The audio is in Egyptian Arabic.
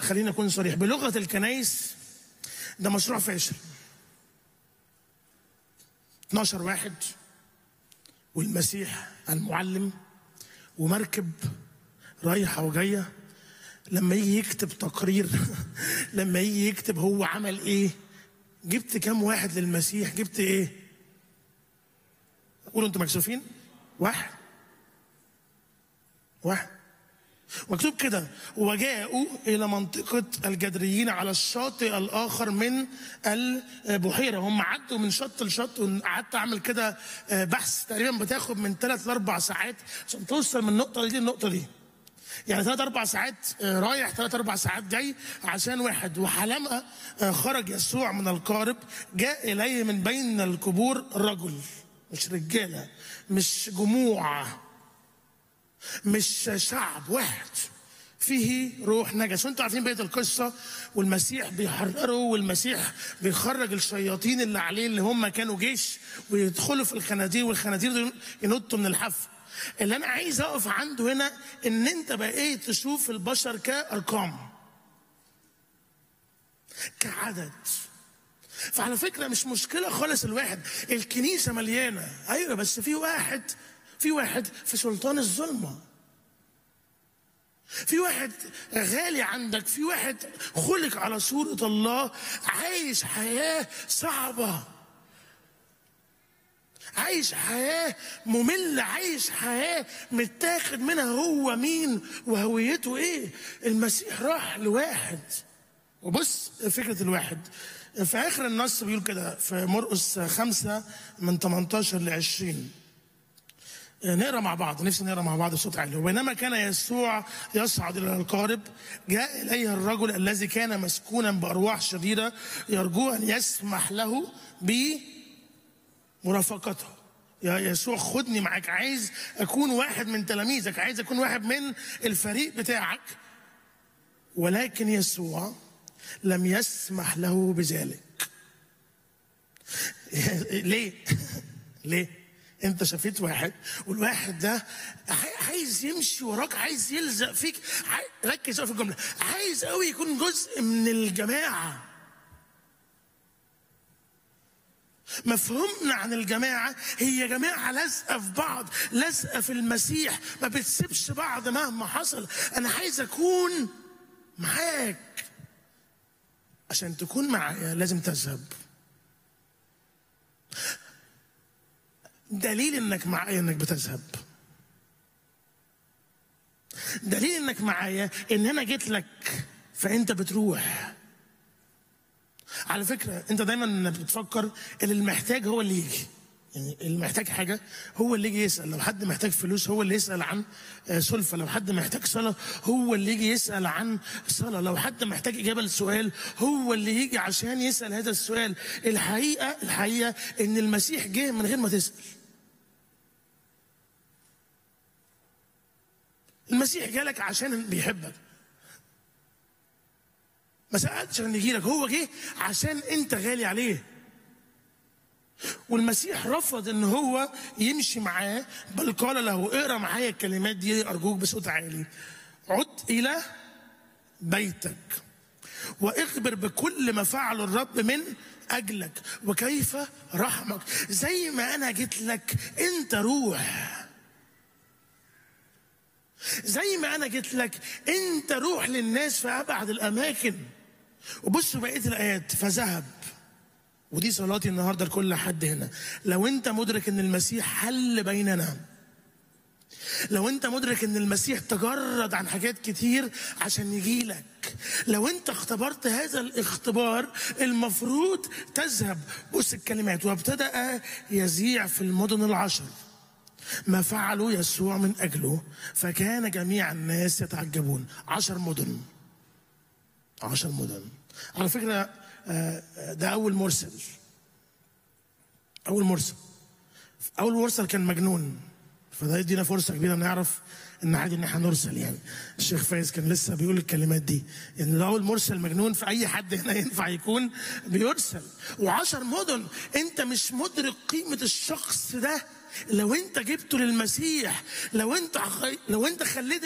خليني اكون صريح بلغه الكنايس ده مشروع فاشل 12 واحد والمسيح المعلم ومركب رايحه وجايه لما يجي يكتب تقرير لما يجي يكتب هو عمل ايه جبت كام واحد للمسيح جبت ايه قولوا انتوا مكسوفين واحد واحد مكتوب كده وجاءوا الى منطقه الجدريين على الشاطئ الاخر من البحيره هم عدوا من شط لشط وقعدت اعمل كده بحث تقريبا بتاخد من ثلاث لاربع ساعات عشان توصل من النقطه دي للنقطه دي يعني ثلاث اربع ساعات رايح ثلاث اربع ساعات جاي عشان واحد وحلما خرج يسوع من القارب جاء اليه من بين القبور رجل مش رجاله مش جموع مش شعب واحد فيه روح نجس وانتوا عارفين بقيه القصه والمسيح بيحرره والمسيح بيخرج الشياطين اللي عليه اللي هم كانوا جيش ويدخلوا في الخنادير والخنادير دول ينطوا من الحف اللي انا عايز اقف عنده هنا ان انت بقيت تشوف البشر كارقام كعدد فعلى فكره مش مشكله خالص الواحد الكنيسه مليانه ايوه بس في واحد في واحد في سلطان الظلمه في واحد غالي عندك في واحد خلق على صورة الله عايش حياة صعبة عايش حياة مملة عايش حياة متاخد منها هو مين وهويته ايه المسيح راح لواحد وبص فكرة الواحد في آخر النص بيقول كده في مرقس خمسة من 18 ل 20 نقرا مع بعض نفسي نقرا مع بعض بصوت عالي وبينما كان يسوع يصعد الى القارب جاء اليه الرجل الذي كان مسكونا بارواح شريره يرجو ان يسمح له بمرافقته يا يسوع خدني معاك عايز اكون واحد من تلاميذك عايز اكون واحد من الفريق بتاعك ولكن يسوع لم يسمح له بذلك ليه ليه انت شفيت واحد والواحد ده عايز يمشي وراك عايز يلزق فيك ركز في الجمله عايز قوي يكون جزء من الجماعه مفهومنا عن الجماعة هي جماعة لازقة في بعض لازقة في المسيح ما بتسيبش بعض مهما حصل أنا عايز أكون معاك عشان تكون معايا لازم تذهب دليل انك معايا انك بتذهب دليل انك معايا ان انا جيت لك فانت بتروح على فكره انت دايما بتفكر ان المحتاج هو اللي يجي يعني اللي محتاج حاجه هو اللي يجي يسال لو حد محتاج فلوس هو اللي يسال عن سلفه لو حد محتاج صلاه هو اللي يجي يسال عن صلاه لو حد محتاج اجابه لسؤال هو اللي يجي عشان يسال هذا السؤال الحقيقه الحقيقه ان المسيح جه من غير ما تسال المسيح جالك عشان بيحبك ما سألتش عشان يجي لك هو جه عشان انت غالي عليه والمسيح رفض ان هو يمشي معاه بل قال له اقرا معايا الكلمات دي ارجوك بصوت عالي عد الى بيتك واخبر بكل ما فعل الرب من اجلك وكيف رحمك زي ما انا جيت لك انت روح زي ما انا جيت لك انت روح للناس في ابعد الاماكن وبصوا بقيه الايات فذهب ودي صلاتي النهارده لكل حد هنا لو انت مدرك ان المسيح حل بيننا لو انت مدرك ان المسيح تجرد عن حاجات كتير عشان يجي لك لو انت اختبرت هذا الاختبار المفروض تذهب بص الكلمات وابتدأ يذيع في المدن العشر ما فعلوا يسوع من أجله فكان جميع الناس يتعجبون عشر مدن عشر مدن على فكرة ده أول مرسل أول مرسل أول مرسل كان مجنون فده يدينا فرصة كبيرة نعرف ان عادي ان احنا نرسل يعني الشيخ فايز كان لسه بيقول الكلمات دي يعني لو المرسل مجنون في اي حد هنا ينفع يكون بيرسل وعشر مدن انت مش مدرك قيمة الشخص ده لو انت جبته للمسيح لو انت لو انت خليت